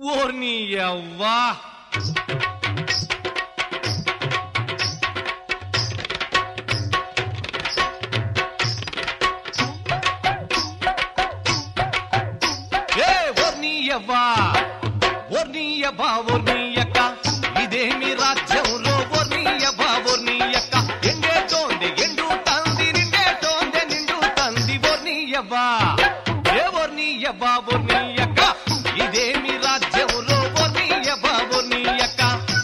ఓర్ని అవ్వా ఏ ఓర్ని అవ్వా ఓర్ని అవ్వా ఓర్ని అక్క ఇదేమి రాజ్యంలో ఓర్ని అవ్వా ఓర్ని అక్క ఎండేటోంది ఎండు తంది నిండేటోంది నిండు తంది ఓర్ని అవ్వా ఏ ఓర్ని అవ్వా ఓర్ని అక్క ఇదేమి రాజ్యంలో ఓర్ని అవ్వా ఓర్ని అక్క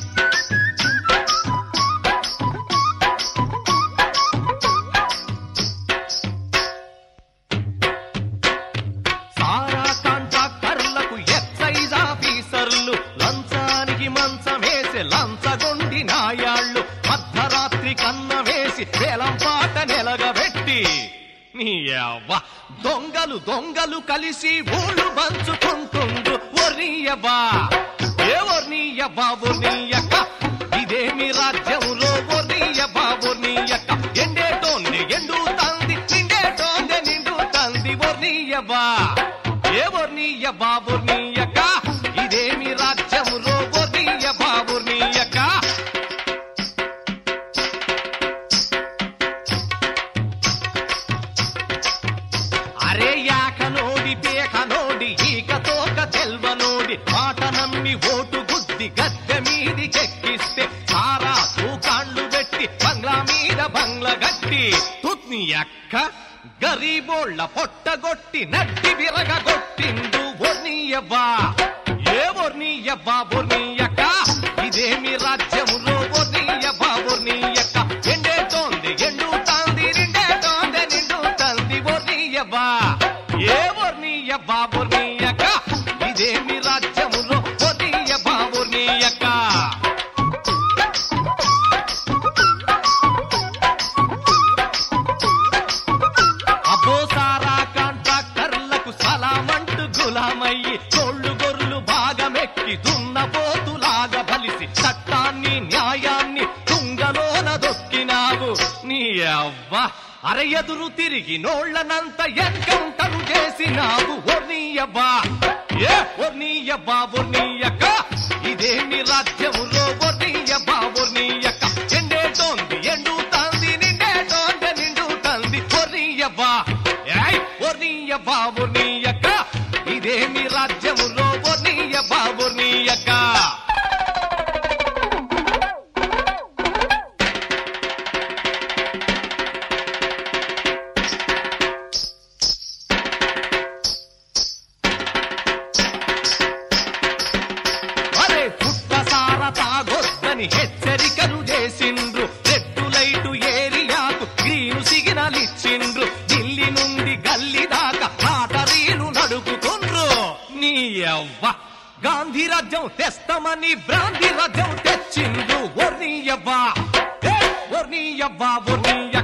సారా కాంట్రాక్టర్లకు ఎక్సైజ్ ఆఫీసర్లు లంచానికి మంచమేసి లంచగొండి నాయాళ్ళు మధ్యరాత్రి కన్న వేసి వేలం పాట నెలగబెట్టి నీ అవ్వ దొంగలు దొంగలు కలిసి ఊళ్ళు పంచుకుంటుండు ఒర్నియవ్వా ఏ ఒర్నియవ్వా ఒర్నియక్క ఇదేమి రాజ్యంలో ఒర్నియవ్వా ఒర్నియక్క ఎండేటోంది ఎండు తంది నిండేటోంది నిండు తంది ఒర్నియవ్వా ఏ ఒర్నియవ్వా ఒర్నియక్క ఇదేమి రాజ్యంలో ఒర్నియవ్వా ఒర్నియక్క అరే యాక నోడి పేక నోడి ఈక తోక తెల్వ నోడి మాట నమ్మి ఓటు గుద్ది గద్దె మీది చెక్కిస్తే సారా తూకాండ్లు పెట్టి బంగ్లా మీద బంగ్ల గట్టి తుత్ని అక్క గరీబోళ్ళ పొట్టగొట్టి నడ్డి విరగొట్టిండు ఒర్నీయవ్వా ఏ ఒర్నీయవ్వా ఒర్నీయక్క ఇదేమి రాజ్యములో ఒర్నీయవ్వా ఒర్నీయక్క ఎండేటోంది ఎండు తాంది నిండేటోంది నిండు తంది ఒర్నీయవ్వా ఏ ఒర్నీయవ్వా ఒర్నీయక్క ఇదేమి రాజ్యములో ఒర్నీయవ్వా ఒర్నీయక్క అబ్బో సారా కాంట్రాక్టర్లకు సలామంటూ గులామయ్యి తోళ్ళు గొర్రెలు భాగమెక్కి దున్నపోతులాగా బలిసి చట్టాన్ని న్యాయాన్ని తుంగలోన దొక్కినావు నీ అవ్వ అర ఎదురు తిరిగి నోళ్లనంత ఎన్కౌంటరు చేసినావు ఒర్నీయవ్వా ఏ ఒర్నీయవ్వా ఒర్నీయక్క ఇదేమి రాజ్యములో ఒర్నీయవ్వా ఒర్నీయక్క ఎండేటోంది ఎండు తాంది నిండేటోంది నిండు తంది ఒర్నీయవ్వా ఏయ్ ఒర్నీయవ్వా ఒర్నీయక్క ఇదేమి రాజ్యములో ఒర్నీయవ్వా ఒర్నీయక్క అరే పుట్టసార తాగొద్దని హెచ్చరికలు చేసిండ్రు రెడ్ లైటు ఏరియాకు గ్రీను సిగ్నల్ ఇచ్చిండ్రు ఢిల్లీ నుండి గల్లీ దాకా లాటరీలు నడుపుతుండ్రు నీ అవ్వ గాంధీ రాజ్యం తెస్తామని బ్రాంతి రాజ్యం తెచ్చిండ్రు ఒర్నీయవ్వా ఒర్నీయవ్వా ఒర్నీయ